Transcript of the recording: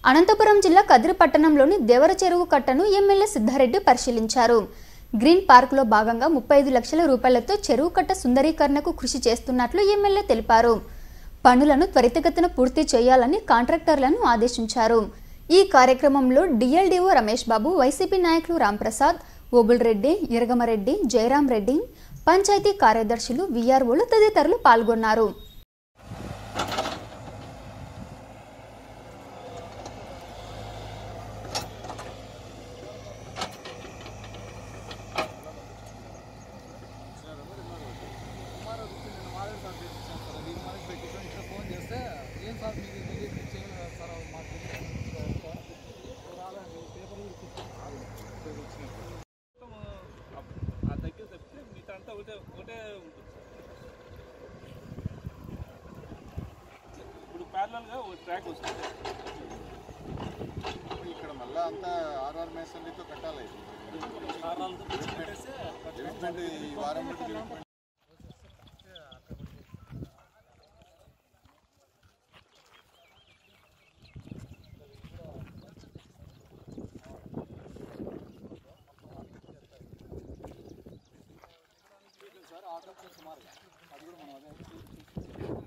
అనంతపురం జిల్లా కదిరి పట్టణంలోని దేవర చెరువు కట్టను ఎమ్మెల్యే సిద్ధారెడ్డి పరిశీలించారు గ్రీన్ పార్క్లో భాగంగా ముప్పై ఐదు లక్షల రూపాయలతో చెరువు కట్ట సుందరీకరణకు కృషి చేస్తున్నట్లు ఎమ్మెల్యే తెలిపారు పనులను త్వరితగతిన పూర్తి చేయాలని కాంట్రాక్టర్లను ఆదేశించారు ఈ కార్యక్రమంలో డిఎల్డిఓ రమేష్ బాబు వైసీపీ నాయకులు రాంప్రసాద్ ఓబుల్ రెడ్డి ఇరగమరెడ్డి జయరాం రెడ్డి పంచాయతీ కార్యదర్శులు విఆర్ఓలు తదితరులు పాల్గొన్నారు ఫోన్ చేస్తే ఏం సార్ మీకు ఇది మీరు చేయలేదు సార్ మాకు ఆ దగ్గర తప్పితే మిగతా అంతా ఒకటే ఒకటే ఉంటుంది ఇప్పుడు ప్యారలల్గా ఒక ట్రాక్ వస్తుంది ఇక్కడ మళ్ళా అంతా ఆర్ఆర్ మేసన్లతో కట్టాలి కారణాలతో పిచ్చి పెట్టేస్తే డెవలప్మెంట్ ఈ వారం మటుకు డెవలప్మెంట్ సార్ ఆటోకి సుమారుగా అది కూడా మనం అదే